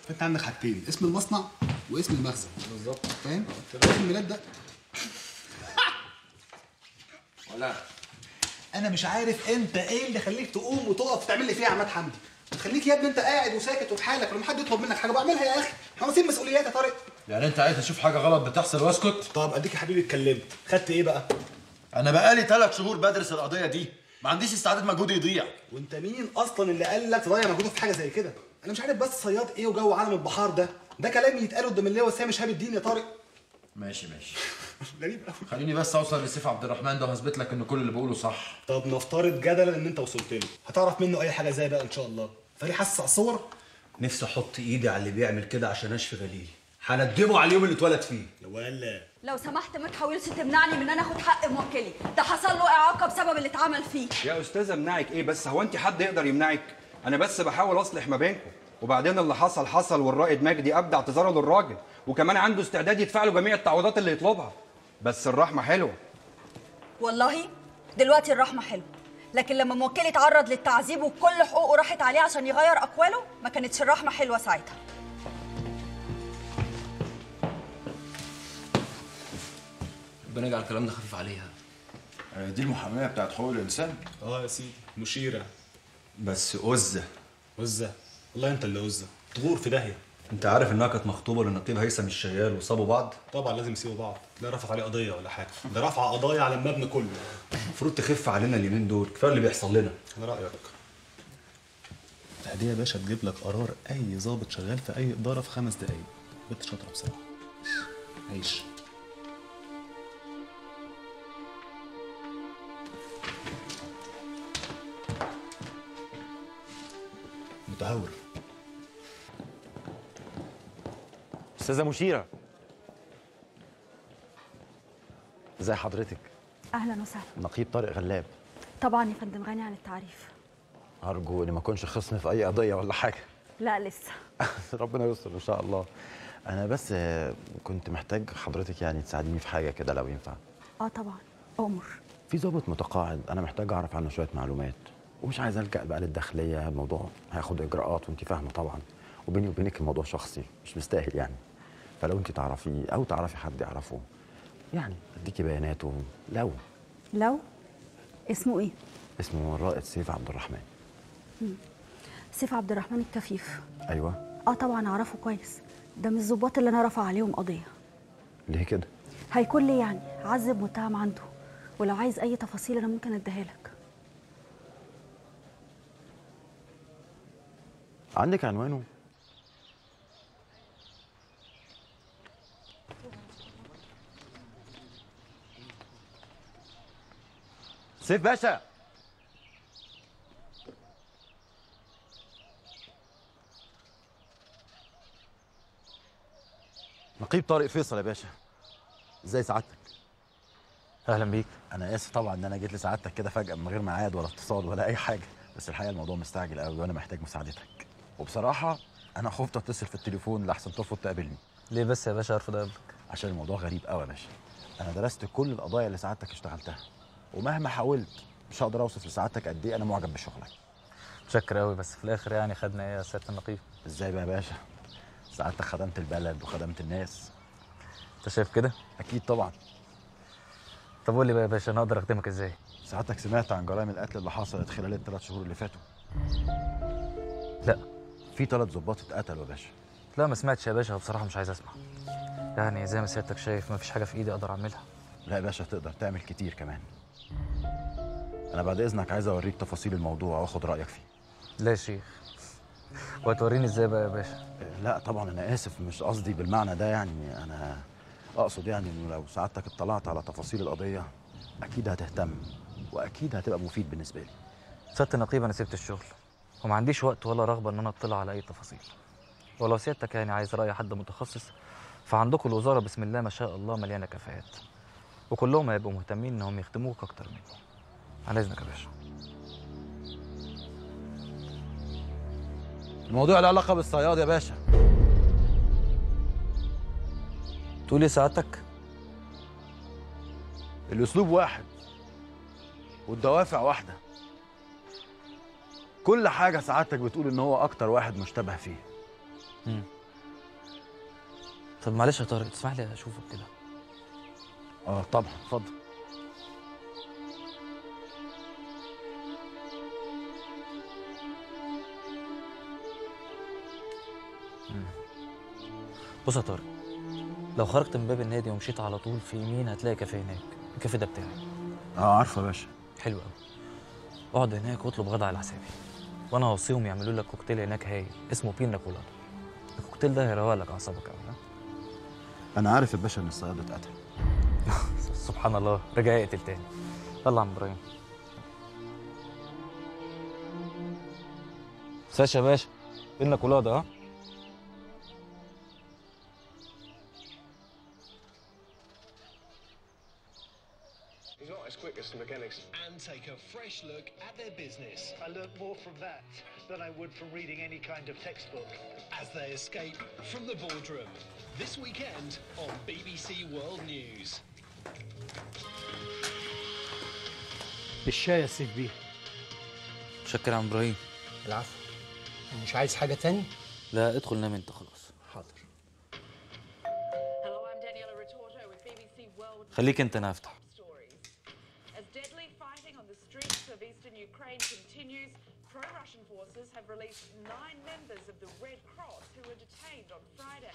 فانت عندك حاجتين اسم المصنع واسم المخزن بالظبط فاهم؟ اسم الميلاد ده ولا انا مش عارف انت ايه اللي خليك تقوم وتقف تعمل لي فيها يا عماد حمدي خليك يا ابني انت قاعد وساكت وفي حالك ولما حد يطلب منك حاجه بعملها يا اخي احنا واخدين مسؤوليات يا طارق يعني انت عايز تشوف حاجه غلط بتحصل واسكت طب اديك يا حبيبي اتكلمت خدت ايه بقى انا بقالي ثلاث شهور بدرس القضيه دي ما عنديش استعداد مجهودي يضيع وانت مين اصلا اللي قال لك تضيع مجهودك في حاجه زي كده انا مش عارف بس صياد ايه وجو عالم البحار ده ده كلام يتقال قدام اللواء سامي شهاب الدين يا طارق ماشي ماشي غريب قوي خليني بس اوصل لسيف عبد الرحمن ده وهثبت لك ان كل اللي بقوله صح طب نفترض جدلا ان انت وصلت له هتعرف منه اي حاجه زي بقى ان شاء الله فري حاسس على الصور نفسي احط ايدي على اللي بيعمل كده عشان اشفي غليلي هندمه على اليوم اللي اتولد فيه ولا لو سمحت ما تحاولش تمنعني من ان اخد حق موكلي ده حصل له اعاقه بسبب اللي اتعمل فيه يا استاذه امنعك ايه بس هو انت حد يقدر يمنعك انا بس بحاول اصلح ما بينكم وبعدين اللي حصل حصل والرائد مجدي ابدى اعتذاره للراجل وكمان عنده استعداد يدفع له جميع التعويضات اللي يطلبها بس الرحمه حلوه والله دلوقتي الرحمه حلوه لكن لما موكلي اتعرض للتعذيب وكل حقوقه راحت عليه عشان يغير اقواله ما كانتش الرحمه حلوه ساعتها ربنا يجعل كلامنا خفيف عليها دي المحاميه بتاعت حقوق الانسان اه يا سيدي مشيره بس أزة وزه والله انت اللي وزه تغور في داهيه انت عارف انها كانت مخطوبه للنقيب هيثم الشيال وصابوا بعض طبعا لازم يسيبوا بعض لا رفعت عليه قضيه ولا حاجه ده رفع قضايا على المبنى كله المفروض تخف علينا اليومين دول كفايه اللي بيحصل لنا انا رايك دي يا باشا تجيب لك قرار اي ضابط شغال في اي اداره في خمس دقايق بنت شاطره بصراحه عيش متهور استاذه مشيره ازي حضرتك اهلا وسهلا نقيب طارق غلاب طبعا يا فندم غني عن التعريف ارجو اني ما اكونش خصني في اي قضيه ولا حاجه لا لسه ربنا يستر ان شاء الله انا بس آه، كنت محتاج حضرتك يعني تساعديني في حاجه كده لو ينفع اه طبعا امر في ضابط متقاعد انا محتاج اعرف عنه شويه معلومات ومش عايز الجا بقى للداخليه الموضوع هياخد اجراءات وانت فاهمه طبعا وبيني وبينك الموضوع شخصي مش مستاهل يعني فلو انت تعرفيه او تعرفي حد يعرفه يعني اديكي بياناته لو لو اسمه ايه اسمه الرائد سيف عبد الرحمن سيف عبد الرحمن الكفيف ايوه اه طبعا اعرفه كويس ده من الظباط اللي انا رافعه عليهم قضيه ليه كده هيكون لي يعني عذب متهم عنده ولو عايز اي تفاصيل انا ممكن اديها لك عندك عنوانه سيف باشا نقيب طارق فيصل يا باشا ازاي سعادتك اهلا بيك انا اسف طبعا ان انا جيت لسعادتك كده فجاه من غير ميعاد ولا اتصال ولا اي حاجه بس الحقيقه الموضوع مستعجل قوي وانا محتاج مساعدتك وبصراحه انا خفت اتصل في التليفون لحسن ترفض تقابلني ليه بس يا باشا ارفض اقابلك عشان الموضوع غريب قوي يا باشا انا درست كل القضايا اللي سعادتك اشتغلتها ومهما حاولت مش هقدر اوصف لسعادتك قد ايه انا معجب بشغلك متشكر قوي بس في الاخر يعني خدنا ايه يا سياده النقيب ازاي بقى يا باشا سعادتك خدمت البلد وخدمت الناس انت شايف كده اكيد طبعا طب قول لي بقى يا باشا انا اقدر اخدمك ازاي سعادتك سمعت عن جرائم القتل اللي حصلت خلال الثلاث شهور اللي فاتوا لا في ثلاث ضباط اتقتلوا يا باشا لا ما سمعتش يا باشا بصراحه مش عايز اسمع يعني زي ما سيادتك شايف ما فيش حاجه في ايدي اقدر اعملها لا يا باشا تقدر تعمل كتير كمان انا بعد اذنك عايز اوريك تفاصيل الموضوع واخد رايك فيه لا يا شيخ وهتوريني ازاي بقى يا باشا لا طبعا انا اسف مش قصدي بالمعنى ده يعني انا اقصد يعني انه لو سعادتك اطلعت على تفاصيل القضيه اكيد هتهتم واكيد هتبقى مفيد بالنسبه لي سياده النقيب انا سبت الشغل وما عنديش وقت ولا رغبه ان انا اطلع على اي تفاصيل ولو سيادتك يعني عايز راي حد متخصص فعندكم الوزاره بسم الله ما شاء الله مليانه كفاءات وكلهم هيبقوا مهتمين انهم يخدموك اكتر مني على اذنك يا باشا الموضوع له علاقه بالصياد يا باشا تقول ايه سعادتك الاسلوب واحد والدوافع واحده كل حاجه سعادتك بتقول ان هو اكتر واحد مشتبه فيه طب معلش يا طارق تسمح لي اشوفك كده اه طبعا اتفضل بص يا طارق لو خرجت من باب النادي ومشيت على طول في يمين هتلاقي كافيه هناك الكافيه ده بتاعي اه عارفه يا باشا حلو قوي اقعد هناك واطلب غدا على حسابي وانا هوصيهم يعملوا لك كوكتيل هناك هايل اسمه بينا كولادا الكوكتيل ده هيروق لك اعصابك قوي ها انا عارف يا باشا ان الصياد اتقتل سبحان الله رجع يقتل تاني يلا يا عم ابراهيم ساش يا باشا بينا كولادا ها He's not as quick as the mechanics. and take a fresh look at their business. I learned more from that than I would from reading any kind of textbook. As they escape from the boardroom this weekend on BBC World News. بالشاي يا سيف بيه شكر يا عم ابراهيم العفو مش عايز حاجة تاني؟ لا ادخل نام انت خلاص حاضر Hello, I'm Daniela Retorto with BBC World خليك انت انا افتح Stories. As deadly fighting on the streets of eastern Ukraine continues, pro-Russian forces have released nine members of the Red Cross who were detained on Friday.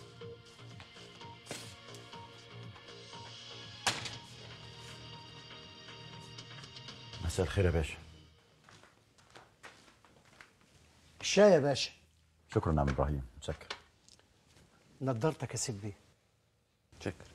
مساء الخير يا باشا الشاي يا باشا شكرا يا عم ابراهيم متشكر نضارتك يا سيف بيه شكر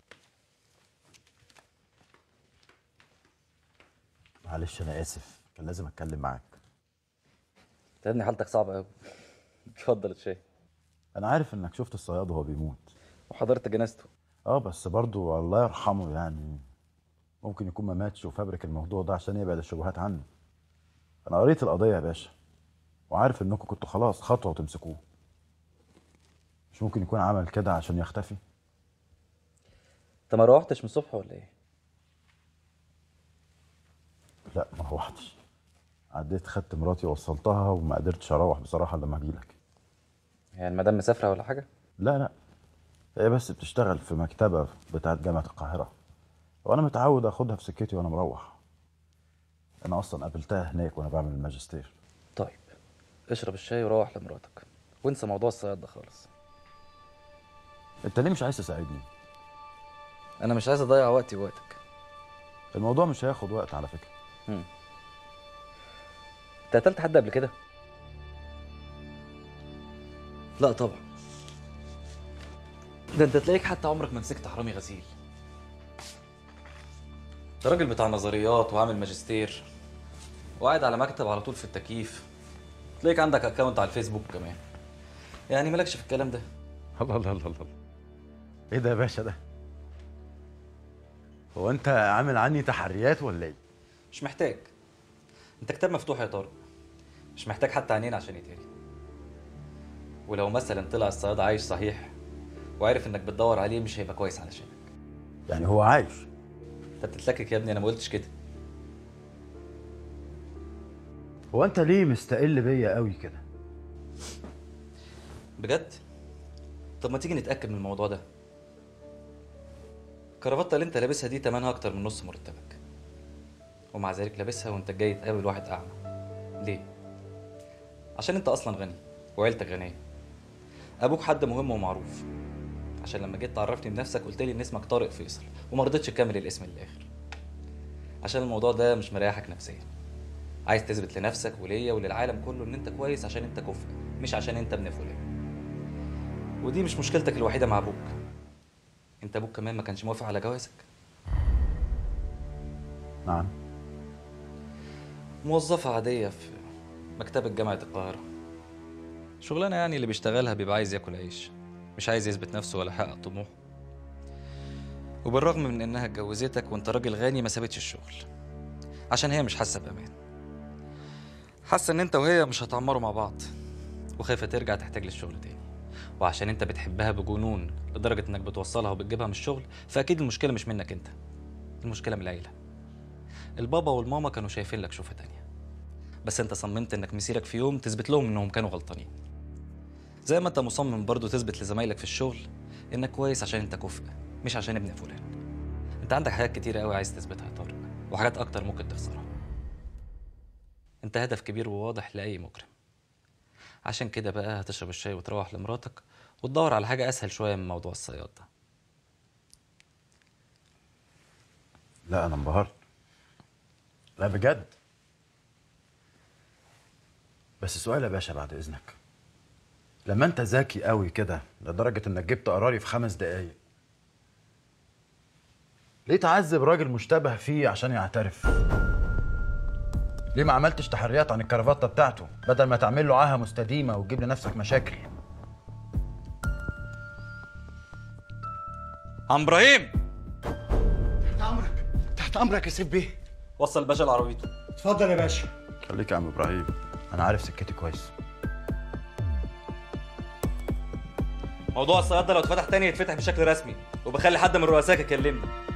معلش انا اسف كان لازم اتكلم معاك انت يا ابني حالتك صعبه قوي اتفضل الشاي انا عارف انك شفت الصياد وهو بيموت وحضرت جنازته اه بس برضو الله يرحمه يعني ممكن يكون ما ماتش وفبرك الموضوع ده عشان يبعد الشبهات عنه انا قريت القضيه يا باشا وعارف انكم كنتوا خلاص خطوه وتمسكوه مش ممكن يكون عمل كده عشان يختفي انت ما روحتش من الصبح ولا ايه لا ما روحتش عديت خدت مراتي ووصلتها وما قدرتش اروح بصراحه لما اجيلك يعني المدام مسافره ولا حاجه لا لا هي بس بتشتغل في مكتبه بتاعت جامعه القاهره وانا متعود اخدها في سكتي وانا مروح انا اصلا قابلتها هناك وانا بعمل الماجستير طيب اشرب الشاي وروح لمراتك وانسى موضوع الصياد ده خالص انت ليه مش عايز تساعدني انا مش عايز اضيع وقتي ووقتك الموضوع مش هياخد وقت على فكره هم. انت قتلت حد قبل كده لا طبعا ده انت تلاقيك حتى عمرك ما مسكت حرامي غسيل انت راجل بتاع نظريات وعامل ماجستير وقاعد على مكتب على طول في التكييف تلاقيك عندك اكونت على الفيسبوك كمان يعني مالكش في الكلام ده الله الله الله الله ايه ده يا باشا ده هو انت عامل عني تحريات ولا ايه مش محتاج انت كتاب مفتوح يا طارق مش محتاج حتى عينين عشان يتقري ولو مثلا طلع الصياد عايش صحيح وعرف انك بتدور عليه مش هيبقى كويس علشانك يعني هو عايش انت بتتلكك يا ابني انا ما قلتش كده هو انت ليه مستقل بيا قوي كده بجد طب ما تيجي نتاكد من الموضوع ده الكرافته اللي انت لابسها دي تمنها اكتر من نص مرتبك ومع ذلك لابسها وانت جاي تقابل واحد اعمى ليه عشان انت اصلا غني وعيلتك غنيه ابوك حد مهم ومعروف عشان لما جيت تعرفني بنفسك قلت لي ان اسمك طارق فيصل وما رضيتش تكمل الاسم للاخر عشان الموضوع ده مش مريحك نفسيا عايز تثبت لنفسك وليا وللعالم كله ان انت كويس عشان انت كفء مش عشان انت ابن فلان ودي مش مشكلتك الوحيده مع ابوك انت ابوك كمان ما كانش موافق على جوازك نعم موظفة عادية في مكتبة جامعة القاهرة شغلانة يعني اللي بيشتغلها بيبقى عايز ياكل عيش مش عايز يثبت نفسه ولا يحقق طموحه وبالرغم من انها اتجوزتك وانت راجل غني ما سابتش الشغل عشان هي مش حاسة بأمان حاسة ان انت وهي مش هتعمروا مع بعض وخايفة ترجع تحتاج للشغل تاني وعشان انت بتحبها بجنون لدرجة انك بتوصلها وبتجيبها من الشغل فاكيد المشكلة مش منك انت المشكلة من العيلة البابا والماما كانوا شايفين لك شوفة تانية بس انت صممت انك مسيرك في يوم تثبت لهم انهم كانوا غلطانين زي ما انت مصمم برضو تثبت لزمايلك في الشغل انك كويس عشان انت كفء مش عشان ابن فلان انت عندك حاجات كتيرة قوي عايز تثبتها يا طارق وحاجات اكتر ممكن تخسرها انت هدف كبير وواضح لاي مجرم عشان كده بقى هتشرب الشاي وتروح لمراتك وتدور على حاجة اسهل شوية من موضوع الصياد ده لا انا انبهرت لا بجد بس سؤال يا باشا بعد اذنك لما انت ذكي قوي كده لدرجه انك جبت قراري في خمس دقايق ليه تعذب راجل مشتبه فيه عشان يعترف ليه ما عملتش تحريات عن الكرافته بتاعته بدل ما تعمل له عاهه مستديمه وتجيب لنفسك مشاكل عم ابراهيم تحت امرك تحت امرك يا سيف بيه وصل الباشا لعربيته اتفضل يا باشا خليك يا عم ابراهيم انا عارف سكتي كويس موضوع الصياد ده لو اتفتح تاني يتفتح بشكل رسمي وبخلي حد من رؤسائك يكلمني